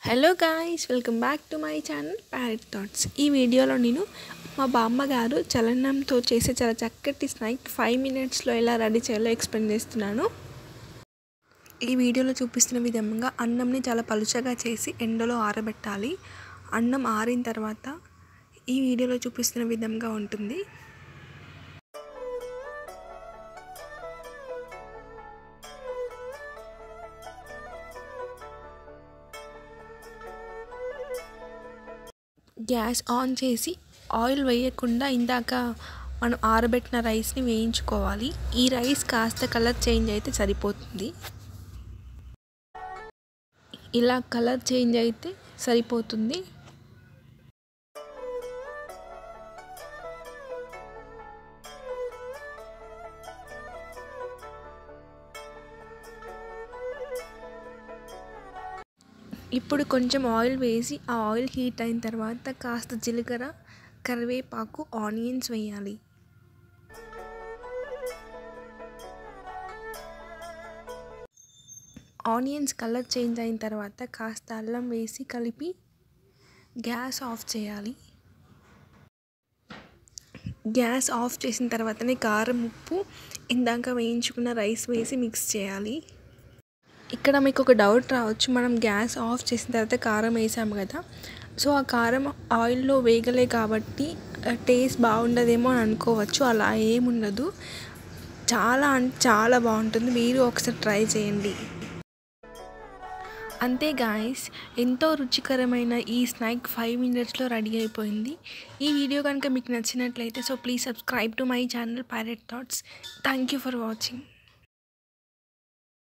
hello guys welcome back to my channel parrot thoughts ఈ వీడియోలో నేను మా బామ్మ గారు చలనంతో చేసే చాలా చక్కటి స్నాక్ ఫైవ్ మినిట్స్లో ఎలా రెడీ చేయాలో ఎక్స్ప్లెయిన్ చేస్తున్నాను ఈ వీడియోలో చూపిస్తున్న విధంగా అన్నంని చాలా పలుచగా చేసి ఎండలో ఆరబెట్టాలి అన్నం ఆరిన తర్వాత ఈ వీడియోలో చూపిస్తున్న విధంగా ఉంటుంది గ్యాస్ ఆన్ చేసి ఆయిల్ వేయకుండా ఇందాక మనం ఆరబెట్టిన రైస్ని వేయించుకోవాలి ఈ రైస్ కాస్త కలర్ చేంజ్ అయితే సరిపోతుంది ఇలా కలర్ చేంజ్ అయితే సరిపోతుంది ఇప్పుడు కొంచెం ఆయిల్ వేసి ఆ ఆయిల్ హీట్ అయిన తర్వాత కాస్త జీలకర్ర కరివేపాకు ఆనియన్స్ వేయాలి ఆనియన్స్ కలర్ చేంజ్ అయిన తర్వాత కాస్త అల్లం వేసి కలిపి గ్యాస్ ఆఫ్ చేయాలి గ్యాస్ ఆఫ్ చేసిన తర్వాతనే కారం ఉప్పు ఇందాక వేయించుకున్న రైస్ వేసి మిక్స్ చేయాలి ఇక్కడ మీకు ఒక డౌట్ రావచ్చు మనం గ్యాస్ ఆఫ్ చేసిన తర్వాత కారం వేసాము కదా సో ఆ కారం ఆయిల్లో వేగలే కాబట్టి టేస్ట్ బాగుండదేమో అని అనుకోవచ్చు అలా ఏముండదు చాలా అంటే చాలా బాగుంటుంది మీరు ఒకసారి ట్రై చేయండి అంతే గాయస్ ఎంతో రుచికరమైన ఈ స్నాక్ ఫైవ్ మినిట్స్లో రెడీ అయిపోయింది ఈ వీడియో కనుక మీకు నచ్చినట్లయితే so please subscribe to my channel pirate thoughts thank you for watching